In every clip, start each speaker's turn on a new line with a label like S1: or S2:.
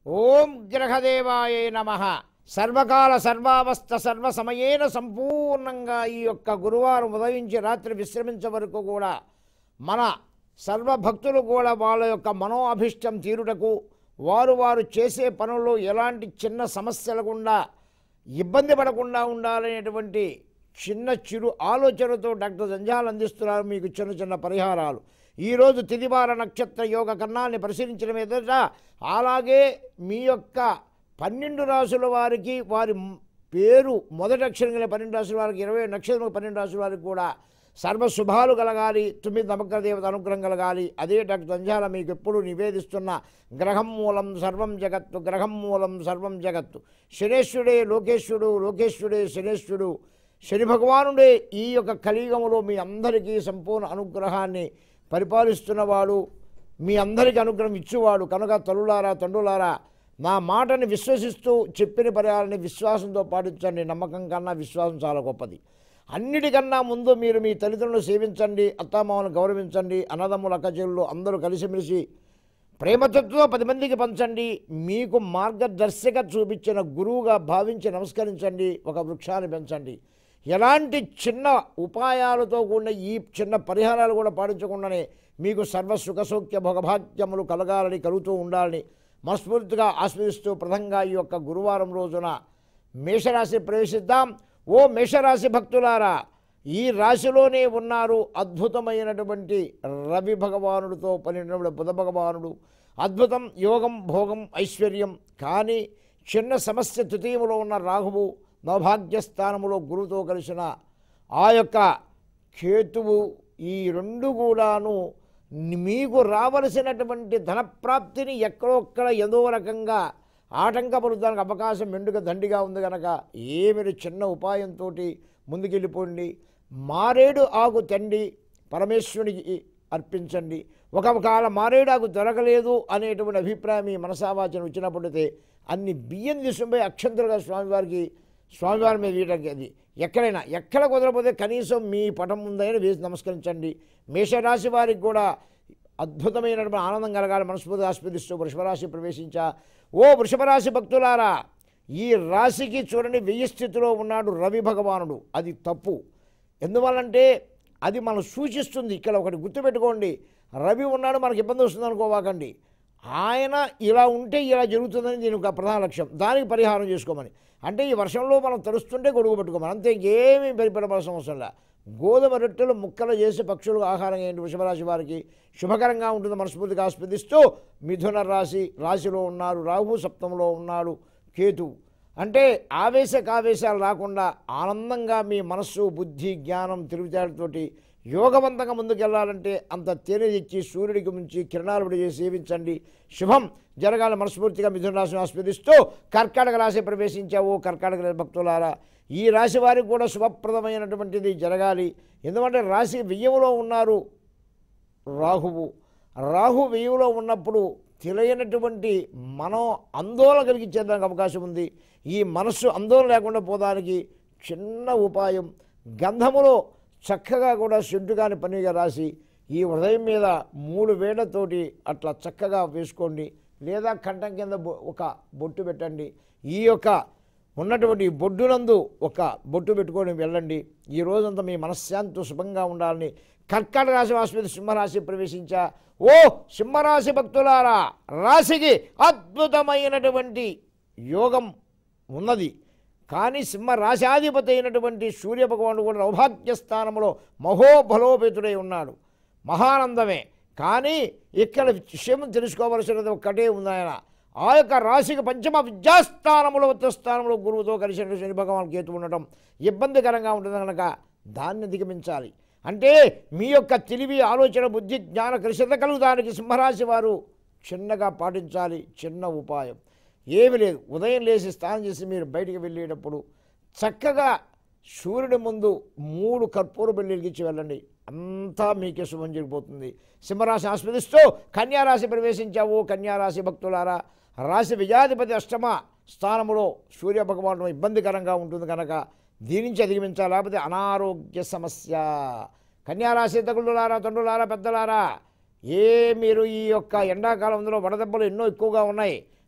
S1: ఓం గ్రహదేవాయ నమ సర్వకాల సర్వావస్థ సర్వ సమయేన సంపూర్ణంగా ఈ యొక్క గురువారం ఉదయించి రాత్రి విశ్రమించే వరకు కూడా మన సర్వభక్తులు కూడా వాళ్ళ యొక్క మనో అభిష్టం తీరుటకు వారు వారు చేసే పనుల్లో ఎలాంటి చిన్న సమస్యలు గుండా ఇబ్బంది పడకుండా ఉండాలనేటువంటి చిన్న చిరు ఆలోచనతో డాక్టర్ జంజాల్ అందిస్తున్నారు మీకు చిన్న చిన్న పరిహారాలు ఈరోజు తిదివార నక్షత్ర యోగ కన్నాన్ని పరిశీలించడం ఎదుట అలాగే మీ యొక్క పన్నెండు రాసుల వారికి వారి మ్- పేరు మొదటి అక్షరం గల పన్నెండు రాసుల వారికి ఇరవై నక్షత్రం పన్నెండు రాసుల వారికి కూడా సర్వ శుభాలు కలగాలి తొమ్మిది నమ్మక దేవత అనుగ్రహం కలగాలి అదే డాక్టర్ దంజాల మీకు ఎప్పుడు నివేదిస్తున్న గ్రహం మూలం సర్వం జగత్తు గ్రహం మూలం సర్వం జగత్తు శనేశ్వరుడే లోకేశ్వరుడు లోకేశ్వరుడే శనేశ్వరుడు శని భగవానుడే ఈ యొక్క కలియుగములో మీ అందరికీ సంపూర్ణ అనుగ్రహాన్ని పరిపాలిస్తున్నవాడు మీ అందరికీ అనుగ్రహం ఇచ్చేవాడు కనుక తల్లులారా తండ్రులారా నా మాటని విశ్వసిస్తూ చెప్పిన పరిహారాన్ని విశ్వాసంతో పాటించండి నమ్మకం కన్నా విశ్వాసం చాలా గొప్పది అన్నిటికన్నా ముందు మీరు మీ తల్లిదండ్రులను సేవించండి అత్తామామను గౌరవించండి అన్నదమ్ముల అక్కచెల్లు అందరూ కలిసిమెలిసి ప్రేమతత్వం పది మందికి పంచండి మీకు మార్గదర్శక చూపించిన గురువుగా భావించి నమస్కరించండి ఒక వృక్షాన్ని పెంచండి ఎలాంటి చిన్న ఉపాయాలతో కూడిన ఈ చిన్న పరిహారాలు కూడా పాటించకుండానే మీకు సర్వ సుఖ సౌఖ్య భోగభాగ్యములు కలగాలని కలుగుతూ ఉండాలని మనస్ఫూర్తిగా ఆస్వాదిస్తూ ప్రథంగా ఈ యొక్క గురువారం రోజున మేషరాశి ప్రవేశిద్దాం ఓ మేషరాశి భక్తులారా ఈ రాశిలోనే ఉన్నారు అద్భుతమైనటువంటి రవి భగవానుడితో పనినటువంటి బుధ భగవానుడు అద్భుతం యోగం భోగం ఐశ్వర్యం కానీ చిన్న సమస్య తృతీయములో ఉన్న రాహువు నవభాగ్యస్థానములో గురువుతో కలిసిన ఆ యొక్క కేతువు ఈ రెండు కూడాను మీకు రావలసినటువంటి ధనప్రాప్తిని ఎక్కడొక్కడ ఏదో రకంగా ఆటంకపరుద్దానికి అవకాశం మెండుగా దండిగా ఉంది కనుక ఏమి చిన్న ఉపాయంతో ముందుకెళ్ళిపోండి మారేడు ఆకు తండి పరమేశ్వరునికి అర్పించండి ఒక కాల మారేడు ఆకు దొరకలేదు అనేటువంటి అభిప్రాయం మీ మనసావాచన వచ్చినప్పుడైతే అన్ని బియ్యం తీసుకుపోయి అక్షంతలుగా స్వామివారికి స్వామివారి మీద వేయడానికి అది ఎక్కడైనా ఎక్కడ కుదరపోతే కనీసం మీ పటం ముందైనా వేసి నమస్కరించండి మేషరాశి వారికి కూడా అద్భుతమైనటువంటి ఆనందం కలగాలి మనస్ఫూర్తి ఆస్వాదిస్తూ వృషభరాశి ప్రవేశించా ఓ వృషభరాశి భక్తులారా ఈ రాశికి చూడండి వెయ్యి స్థితిలో ఉన్నాడు రవి భగవానుడు అది తప్పు ఎందువల్లంటే అది మనం సూచిస్తుంది ఇక్కడ ఒకటి గుర్తుపెట్టుకోండి రవి ఉన్నాడు మనకి ఇబ్బంది వస్తుంది అనుకోవాకండి ఆయన ఇలా ఉంటే ఇలా జరుగుతుందని దీని ఒక ప్రధాన లక్ష్యం దానికి పరిహారం చేసుకోమని అంటే ఈ వర్షంలో మనం తడుస్తుంటే గొడుగు పెట్టుకోమని అంతే ఇంకేమీ పరిపడవలసిన అవసరం లే గోధుమ రొట్టెలు ముక్కలు చేసి పక్షులకు ఆహారం ఏంటి వృషభరాశి వారికి శుభకరంగా ఉంటుంది మనస్ఫూర్తిగా ఆస్వాదిస్తూ మిథున రాశి రాశిలో ఉన్నారు రాహు సప్తంలో ఉన్నాడు కేతు అంటే ఆవేశ కావేశాలు రాకుండా ఆనందంగా మీ మనస్సు బుద్ధి జ్ఞానం తెలివితేటతోటి యోగవంతంగా ముందుకెళ్లాలంటే అంత తేనె తెచ్చి సూర్యుడికి ముంచి కిరణాలు విడిచి సేవించండి శుభం జరగాల మనస్ఫూర్తిగా మిథున రాశిని ఆస్వాదిస్తూ కర్కాటక రాశి ప్రవేశించావు కర్కాటక రాశి భక్తులారా ఈ రాశి వారికి కూడా శుభప్రదమైనటువంటిది జరగాలి ఎందుకంటే రాశి వెయ్యములో ఉన్నారు రాహువు రాహు వెయ్యిలో ఉన్నప్పుడు తెలియనటువంటి మనం ఆందోళన కలిగించేదానికి అవకాశం ఉంది ఈ మనస్సు ఆందోళన లేకుండా పోదానికి చిన్న ఉపాయం గంధములో చక్కగా కూడా సెంటుగాని పనిగా రాసి ఈ హృదయం మీద మూడు వేళ్లతోటి అట్లా చక్కగా వేసుకోండి లేదా కంఠం కింద బొ- ఒక బొట్టు పెట్టండి ఈ యొక్క ఉన్నటువంటి ఈ బొడ్డునందు ఒక బొట్టు పెట్టుకొని వెళ్ళండి ఈ రోజంతా మీ మనశ్శాంతి శుభంగా ఉండాలని కర్కాటక రాశి వాస్పతి సింహరాశి ప్రవేశించా ఓ సింహరాశి భక్తులారా రాశికి అద్భుతమైనటువంటి యోగం ఉన్నది కానీ సింహ రాశాధిపతి అయినటువంటి సూర్య భగవానుడు కూడా నౌభాగ్య స్థానంలో మహోబలోపేతుడై ఉన్నాడు మహానందమే కానీ ఇక్కడ విషయం తెలుసుకోవలసినది ఒక్కటే ఉంది ఆయన ఆ యొక్క రాశికి పంచమ విద్యాస్థానములో ఉత్తర స్థానంలో గురువుతో కలిసిన శని భగవాన్ కేతు ఉండటం ఇబ్బందికరంగా ఉంటుంది కనుక దాన్ని అధిగమించాలి అంటే మీ యొక్క తెలివి ఆలోచన బుద్ధి జ్ఞాన కలిసిత కలుగుదానికి సింహరాశి వారు చిన్నగా పాటించాలి చిన్న ఉపాయం ఏమి లేదు ఉదయం లేచి స్నానం చేసి మీరు బయటికి వెళ్ళేటప్పుడు చక్కగా సూర్యుడి ముందు మూడు కర్పూర బెల్లికి వెళ్ళండి అంతా మీకే శుభం జరిగిపోతుంది సింహరాశి ఆస్వాదిస్తూ కన్యారాశి ప్రవేశించావు కన్యారాశి భక్తులారా రాశి విజయాధిపతి అష్టమ స్థానములో సూర్య భగవాను ఇబ్బందికరంగా ఉంటుంది కనుక దీని నుంచి అధిగమించాలి లేకపోతే అనారోగ్య సమస్య కన్యారాశి తగులులారా తండ్రులారా పెద్దలారా ఏ మీరు ఈ యొక్క ఎండాకాలంలో వడదెబ్బలు ఎన్నో ఎక్కువగా ఉన్నాయి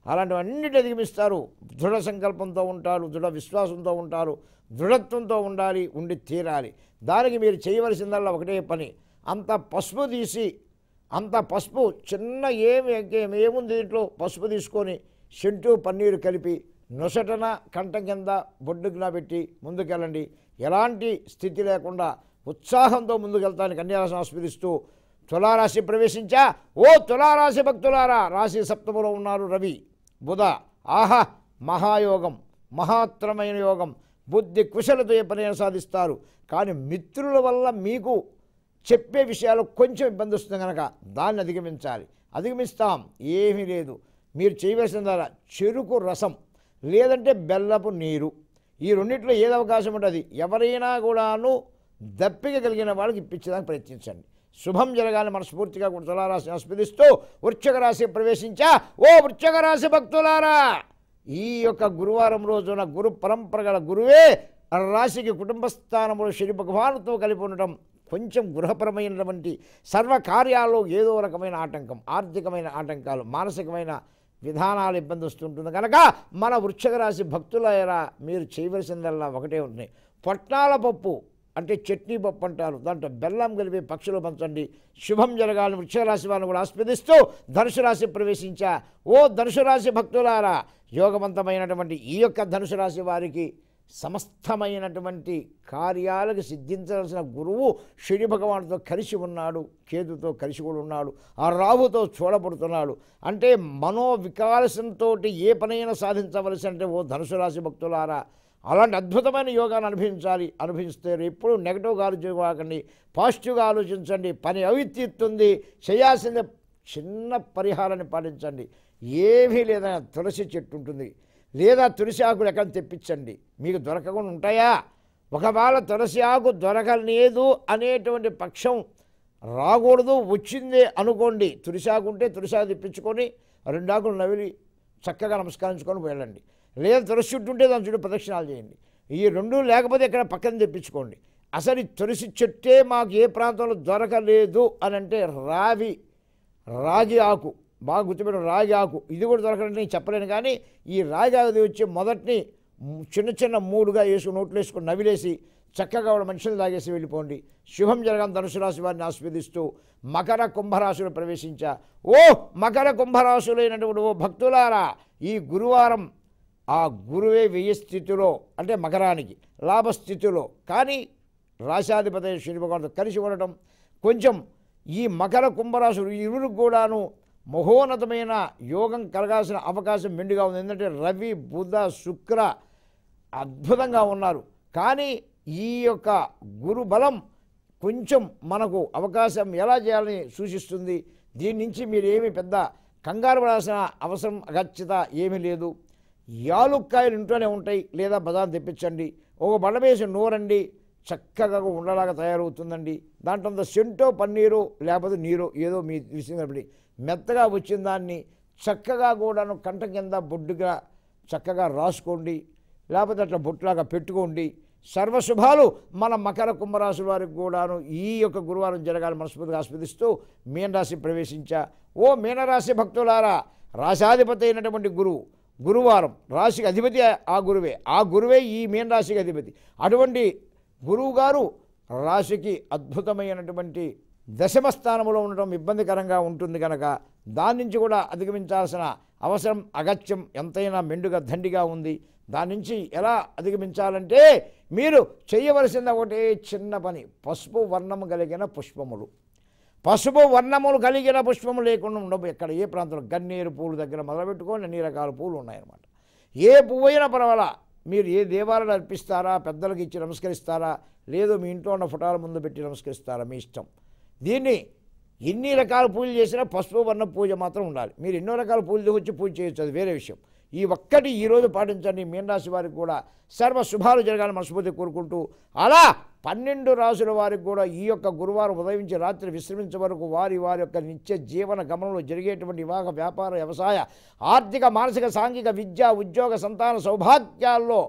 S1: అలాంటివన్నిటి అధిగమిస్తారు దృఢ సంకల్పంతో ఉంటారు దృఢ విశ్వాసంతో ఉంటారు దృఢత్వంతో ఉండాలి ఉండి తీరాలి దానికి మీరు చేయవలసిందల్లా ఒకటే పని అంత పసుపు తీసి అంత పసుపు చిన్న ఏమి ఏం- ఏముంది దీంట్లో పసుపు తీసుకొని సెంటు పన్నీరు కలిపి నొసటన కంఠం కింద బొడ్డుకున పెట్టి ముందుకెళ్ళండి ఎలాంటి స్థితి లేకుండా ఉత్సాహంతో ముందుకెళ్తాను కన్యారాశి ఆస్వాదిస్తూ తులారాశి ప్రవేశించా ఓ తులారాశి భక్తులారా రాశి సప్తములో ఉన్నారు రవి బుధ ఆహా మహాయోగం మహాత్రమైన యోగం బుద్ధి కుశలతో ఏ పనైనా సాధిస్తారు కానీ మిత్రుల వల్ల మీకు చెప్పే విషయాలు కొంచెం ఇబ్బంది వస్తుంది కనుక దాన్ని అధిగమించాలి అధిగమిస్తాం ఏమీ లేదు మీరు చేయవలసిన ద్వారా చెరుకు రసం లేదంటే బెల్లపు నీరు ఈ రెండిట్లో ఏది అవకాశం ఉంటుంది ఎవరైనా కూడాను దప్పిక కలిగిన వాళ్ళకి ఇప్పించడానికి ప్రయత్నించండి శుభం జరగాలని మనస్ఫూర్తిగా కూడా తులారాశిని ఆస్వాదిస్తూ వృశ్చిక రాశి ప్రవేశించా ఓ వృశ్చిక రాశి భక్తులారా ఈ యొక్క గురువారం రోజున గురు పరంపర గల గురువే ఆ రాశికి కుటుంబ స్థానంలో శని భగవానుతో కలిపి ఉండటం కొంచెం గృహపరమైనటువంటి సర్వ కార్యాల్లో ఏదో రకమైన ఆటంకం ఆర్థికమైన ఆటంకాలు మానసికమైన విధానాలు ఇబ్బంది వస్తుంటుంది కనుక మన వృక్షక రాశి భక్తులరా మీరు చేయవలసిందల్లా ఒకటే ఉంటుంది పొట్నాల పప్పు అంటే చట్నీ పప్పు అంటారు దాంట్లో బెల్లం కలిపి పక్షులు పంచండి శుభం జరగాలని వృక్షక రాశి వారిని కూడా ఆస్వాదిస్తూ ధనుసు రాశి ప్రవేశించా ఓ ధనుసు రాశి భక్తులారా యోగవంతమైనటువంటి ఈ యొక్క ధనుసు రాశి వారికి సమస్తమైనటువంటి కార్యాలకు సిద్ధించవలసిన గురువు శని భగవానుతో కలిసి ఉన్నాడు కేతుతో కలిసి కూడా ఉన్నాడు ఆ రాహుతో చూడబడుతున్నాడు అంటే మనోవికాసంతో ఏ పనైనా సాధించవలసి అంటే ఓ ధనుసు రాశి భక్తులారా అలాంటి అద్భుతమైన యోగాన్ని అనుభవించాలి అనుభవిస్తే ఎప్పుడు నెగటివ్గా ఆలోచించకండి పాజిటివ్గా ఆలోచించండి పని అవితీస్తుంది చేయాల్సిన చిన్న పరిహారాన్ని పాటించండి ఏమీ లేదా తులసి చెట్టు ఉంటుంది లేదా తులసి ఆకులు ఎక్కడ తెప్పించండి మీకు దొరకకుండా ఉంటాయా ఒకవేళ తులసి ఆకు దొరకలేదు అనేటువంటి పక్షం రాకూడదు వచ్చిందే అనుకోండి తులసి ఆకు ఉంటే తులసి ఆకు తెప్పించుకొని రెండు ఆకులు నవిలి చక్కగా నమస్కరించుకొని వెళ్ళండి లేదా తులసి చుట్టూ ఉంటే దాని చుట్టూ ప్రదక్షిణాలు చేయండి ఈ రెండు లేకపోతే ఇక్కడ పక్కన తెప్పించుకోండి అసలు ఈ తులసి చెట్టే మాకు ఏ ప్రాంతంలో దొరకలేదు అని అంటే రావి రాగి ఆకు బాగా గుర్తుపెట్టు రాగి ఆకు ఇది కూడా దొరకడం నేను చెప్పలేను కానీ ఈ రాగి ఆకు వచ్చి మొదటిని మ్, చిన్న చిన్న మూడుగా వేసుకుని నోట్లు వేసుకుని నవిలేసి చక్కగా వాళ్ళ మనుషులు తాగేసి వెళ్ళిపోండి శుభం జరగని ధనుసు రాశి వారిని ఆస్వాదిస్తూ మకర కుంభరాశులు ప్రవేశించా ఓ మకర కుంభరాశులైనటువంటి ఓ భక్తులారా ఈ గురువారం ఆ గురువే వెయ్యి స్థితిలో అంటే మకరానికి లాభస్థితిలో కానీ రాశాధిపతి శని భగవానుడు కలిసి ఉండటం కొంచెం ఈ మకర కుంభరాశులు ఇరువురు కూడాను మహోన్నతమైన యోగం కలగాల్సిన అవకాశం మెండుగా ఉంది ఎందుకంటే రవి బుధ శుక్ర అద్భుతంగా ఉన్నారు కానీ ఈ యొక్క గురు బలం కొంచెం మనకు అవకాశం ఎలా చేయాలని సూచిస్తుంది దీని నుంచి మీరు ఏమి పెద్ద కంగారు పడాల్సిన అవసరం అగత్యత ఏమీ లేదు యాలుక్కాయలు ఇంట్లోనే ఉంటాయి లేదా బజార్ తెప్పించండి ఒక బండ వేసి నూరండి చక్కగా ఉండలాగా తయారవుతుందండి దాంట్లో అంత సెంటో పన్నీరు లేకపోతే నీరు ఏదో మీ విషయం మెత్తగా వచ్చిన దాన్ని చక్కగా కూడాను కంట కింద బొడ్డుగా చక్కగా రాసుకోండి లేకపోతే అట్లా బొట్టులాగా పెట్టుకోండి సర్వశుభాలు మన మకర కుంభరాశి వారికి కూడాను ఈ యొక్క గురువారం జరగాలి మనస్ఫూర్తిగా ఆస్వాదిస్తూ మీనరాశి ప్రవేశించా ఓ మీనరాశి భక్తులారా రాశాధిపతి అయినటువంటి గురువు గురువారం రాశికి అధిపతి ఆ గురువే ఆ గురువే ఈ మీనరాశికి అధిపతి అటువంటి గురువు గారు రాశికి అద్భుతమైనటువంటి దశమ స్థానంలో ఉండటం ఇబ్బందికరంగా ఉంటుంది కనుక దాని నుంచి కూడా అధిగమించాల్సిన అవసరం అగత్యం ఎంతైనా మెండుగా దండిగా ఉంది దాని నుంచి ఎలా అధిగమించాలంటే మీరు చేయవలసిన ఒకటే చిన్న పని పసుపు వర్ణము కలిగిన పుష్పములు పసుపు వర్ణములు కలిగిన పుష్పము లేకుండా ఉండవు ఎక్కడ ఏ ప్రాంతంలో గన్నేరు పూలు దగ్గర మొదలుపెట్టుకొని అన్ని రకాల పూలు ఉన్నాయన్నమాట ఏ పువ్వు అయినా పర్వాలా మీరు ఏ దేవాలయాలు అర్పిస్తారా పెద్దలకు ఇచ్చి నమస్కరిస్తారా లేదో మీ ఇంట్లో ఉన్న ఫోటోల ముందు పెట్టి నమస్కరిస్తారా మీ ఇష్టం దీన్ని ఎన్ని రకాల పూజలు చేసినా పసుపు వర్ణ పూజ మాత్రం ఉండాలి మీరు ఎన్నో రకాల పూజలు వచ్చి పూజ చేయొచ్చు అది వేరే విషయం ఈ ఒక్కటి ఈరోజు పాటించండి మీనరాశి వారికి కూడా సర్వ శుభాలు జరగాలని మనస్ఫూర్తి కోరుకుంటూ అలా పన్నెండు రాసుల వారికి కూడా ఈ యొక్క గురువారం ఉదయించి రాత్రి విశ్రమించే వరకు వారి వారి యొక్క నిత్య జీవన గమనంలో జరిగేటువంటి వివాహ వ్యాపార వ్యవసాయ ఆర్థిక మానసిక సాంఘిక విద్య ఉద్యోగ సంతాన సౌభాగ్యాల్లో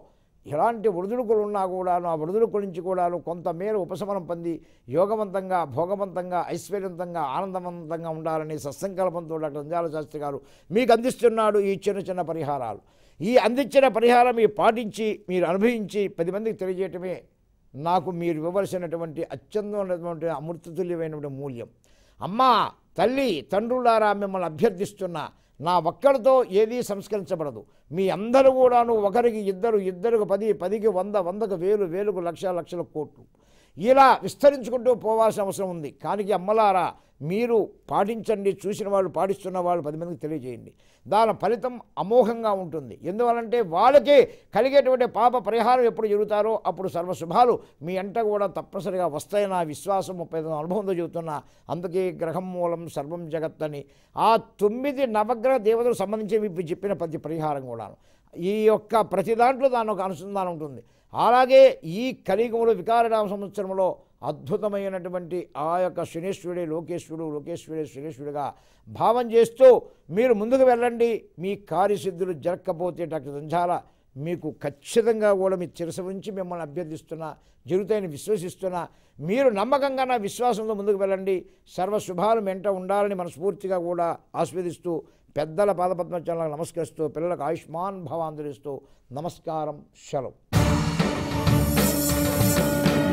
S1: ఎలాంటి ఒడిదుడుకులు ఉన్నా కూడాను ఆ ఒడిదుడుకుల నుంచి కూడాను కొంతమేర ఉపశమనం పొంది యోగవంతంగా భోగవంతంగా ఐశ్వర్యవంతంగా ఆనందవంతంగా ఉండాలని సత్సంకల్పంతో డాక్టర్ అంజాల శాస్త్రి గారు మీకు అందిస్తున్నాడు ఈ చిన్న చిన్న పరిహారాలు ఈ అందించిన పరిహారం మీరు పాటించి మీరు అనుభవించి పది మందికి తెలియజేయటమే నాకు మీరు ఇవ్వవలసినటువంటి అత్యంతమైనటువంటి అమృతతుల్యమైనటువంటి మూల్యం అమ్మా తల్లి తండ్రులారా మిమ్మల్ని అభ్యర్థిస్తున్నా నా ఒక్కడితో ఏదీ సంస్కరించబడదు మీ అందరూ కూడాను ఒకరికి ఇద్దరు ఇద్దరికి పది పదికి వంద వందకు వేలు వేలకు లక్ష లక్షల కోట్లు ఇలా విస్తరించుకుంటూ పోవాల్సిన అవసరం ఉంది కానీ అమ్మలారా మీరు పాటించండి చూసిన వాళ్ళు పాటిస్తున్న వాళ్ళు పది మందికి తెలియజేయండి దాని ఫలితం అమోఘంగా ఉంటుంది ఎందువలంటే వాళ్ళకి కలిగేటువంటి పాప పరిహారం ఎప్పుడు జరుగుతారో అప్పుడు సర్వశుభాలు మీ అంట కూడా తప్పనిసరిగా వస్తాయని నా విశ్వాసం ముప్పై ఐదు అనుభవంతో చెబుతున్నా అందుకే గ్రహం మూలం సర్వం జగత్ అని ఆ తొమ్మిది నవగ్రహ దేవతలకు సంబంధించి ఇప్పుడు చెప్పిన ప్రతి పరిహారం కూడాను ఈ యొక్క ప్రతి దాంట్లో దాని ఒక అనుసంధానం ఉంటుంది అలాగే ఈ కలియుగంలో వికారనామ సంవత్సరంలో అద్భుతమైనటువంటి ఆ యొక్క శనేశ్వరుడే లోకేశ్వరుడు లోకేశ్వరుడే శనేశ్వరుడుగా భావం చేస్తూ మీరు ముందుకు వెళ్ళండి మీ కార్యసిద్ధులు జరగకపోతే డాక్టర్ దంజాల మీకు ఖచ్చితంగా కూడా మీ చిరస నుంచి మిమ్మల్ని అభ్యర్థిస్తున్నా జరుగుతాయని విశ్వసిస్తున్నా మీరు నమ్మకంగా నా విశ్వాసంతో ముందుకు వెళ్ళండి సర్వశుభాలు వెంట ఉండాలని మనస్ఫూర్తిగా కూడా ఆస్వాదిస్తూ పెద్దల పాదపద్మచరణలకు నమస్కరిస్తూ పిల్లలకు ఆయుష్మాన్ భవ అందరిస్తూ నమస్కారం సెలవు